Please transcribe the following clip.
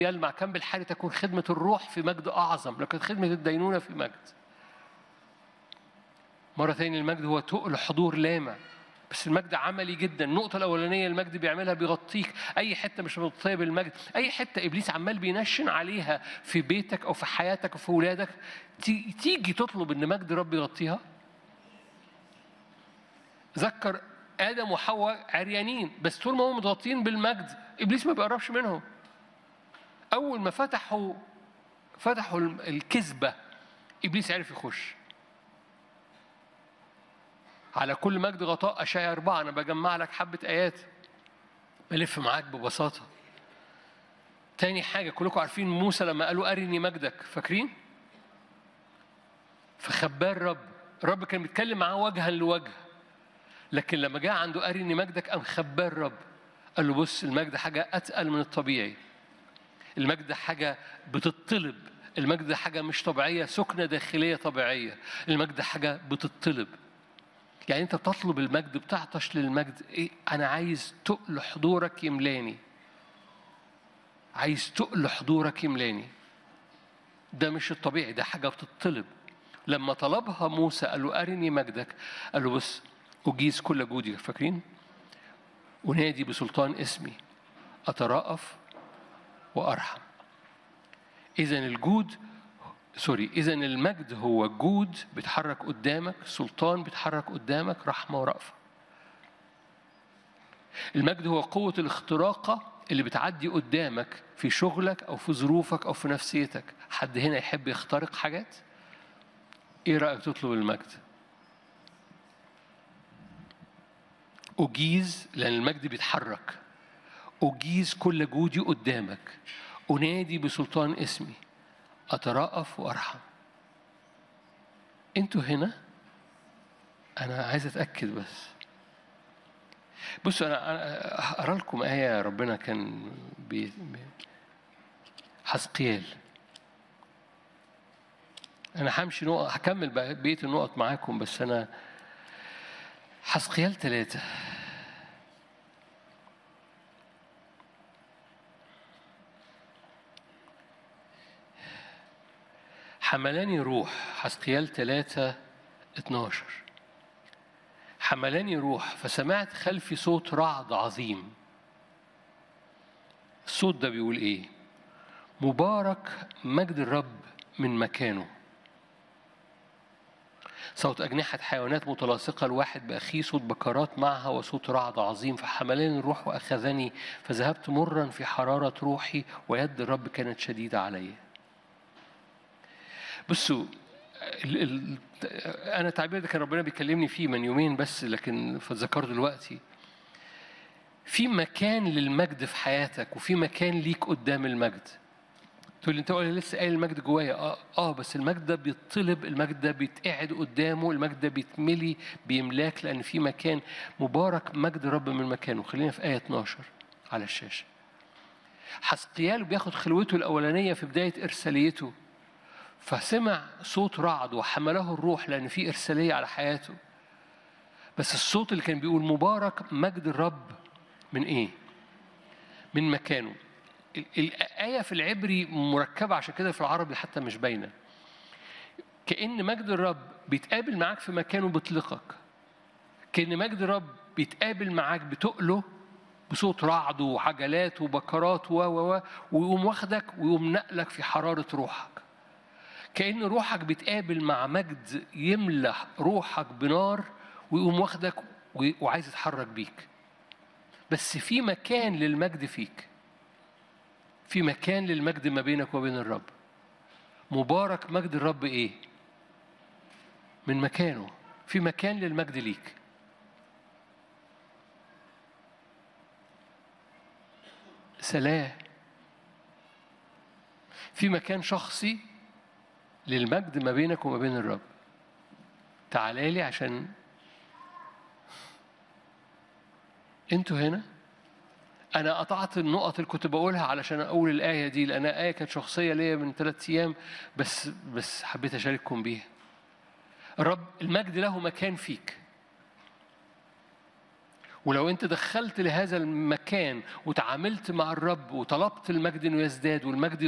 يلمع كم بالحال تكون خدمة الروح في مجد أعظم لكن خدمة الدينونة في مجد مرة ثانية المجد هو تقل حضور لامع بس المجد عملي جدا النقطة الأولانية المجد بيعملها بيغطيك أي حتة مش مغطية بالمجد أي حتة إبليس عمال بينشن عليها في بيتك أو في حياتك أو في ولادك تي- تيجي تطلب إن مجد رب يغطيها ذكر آدم وحواء عريانين بس طول ما هم متغطين بالمجد إبليس ما بيقربش منهم أول ما فتحوا فتحوا الكذبة إبليس عرف يخش على كل مجد غطاء أشعيا أربعة أنا بجمع لك حبة آيات بلف معاك ببساطة تاني حاجة كلكم عارفين موسى لما قالوا أرني مجدك فاكرين؟ فخباه الرب الرب كان بيتكلم معاه وجها لوجه لكن لما جاء عنده أرني مجدك قام خباه الرب قال له بص المجد حاجة أتقل من الطبيعي المجد حاجة بتطلب المجد حاجة مش طبيعية سكنة داخلية طبيعية المجد حاجة بتطلب يعني انت بتطلب المجد بتعطش للمجد ايه انا عايز تقل حضورك يملاني عايز تقل حضورك يملاني ده مش الطبيعي ده حاجه بتطلب لما طلبها موسى قال له ارني مجدك قال له بص اجيز كل جودي فاكرين انادي بسلطان اسمي اتراءف وارحم اذا الجود سوري اذا المجد هو جود بيتحرك قدامك سلطان بيتحرك قدامك رحمه ورأفه المجد هو قوة الاختراقة اللي بتعدي قدامك في شغلك أو في ظروفك أو في نفسيتك حد هنا يحب يخترق حاجات إيه رأيك تطلب المجد أجيز لأن المجد بيتحرك أجيز كل جودي قدامك أنادي بسلطان اسمي أترأف وأرحم أنتوا هنا أنا عايز أتأكد بس بصوا أنا أنا هقرا لكم آية ربنا كان بي بي- حزقيال أنا همشي نقط هكمل بقى بقية النقط معاكم بس أنا حزقيال ثلاثة حملاني روح حزقيال 3 12 حملاني روح فسمعت خلفي صوت رعد عظيم الصوت ده بيقول ايه مبارك مجد الرب من مكانه صوت أجنحة حيوانات متلاصقة الواحد بأخيه صوت بكرات معها وصوت رعد عظيم فحملني الروح وأخذني فذهبت مرا في حرارة روحي ويد الرب كانت شديدة علي بصوا ال ال انا التعبير ده كان ربنا بيكلمني فيه من يومين بس لكن فاتذكرته دلوقتي في مكان للمجد في حياتك وفي مكان ليك قدام المجد تقول لي انت قول لسه قايل المجد جوايا اه اه بس المجد ده بيطلب المجد ده بيتقعد قدامه المجد ده بيتملي بيملاك لان في مكان مبارك مجد رب من مكانه خلينا في ايه 12 على الشاشه حسقيال بياخد خلوته الاولانيه في بدايه ارساليته فسمع صوت رعد وحمله الروح لأن في إرسالية على حياته بس الصوت اللي كان بيقول مبارك مجد الرب من إيه؟ من مكانه ال- الآية في العبري مركبة عشان كده في العربي حتى مش باينة كأن مجد الرب بيتقابل معاك في مكانه بيطلقك كأن مجد الرب بيتقابل معاك بتقله بصوت رعد وعجلات وبكرات و و و ويقوم واخدك ويقوم نقلك في حرارة روحك كأن روحك بتقابل مع مجد يملى روحك بنار ويقوم واخدك و- وعايز يتحرك بيك بس في مكان للمجد فيك في مكان للمجد ما بينك وبين الرب مبارك مجد الرب ايه من مكانه في مكان للمجد ليك سلام في مكان شخصي للمجد ما بينك وما بين الرب تعالى لي عشان انتوا هنا انا قطعت النقط اللي كنت بقولها علشان اقول الايه دي لان ايه كانت شخصيه ليا من ثلاث ايام بس بس حبيت اشارككم بيها الرب المجد له مكان فيك ولو انت دخلت لهذا المكان وتعاملت مع الرب وطلبت المجد انه يزداد والمجد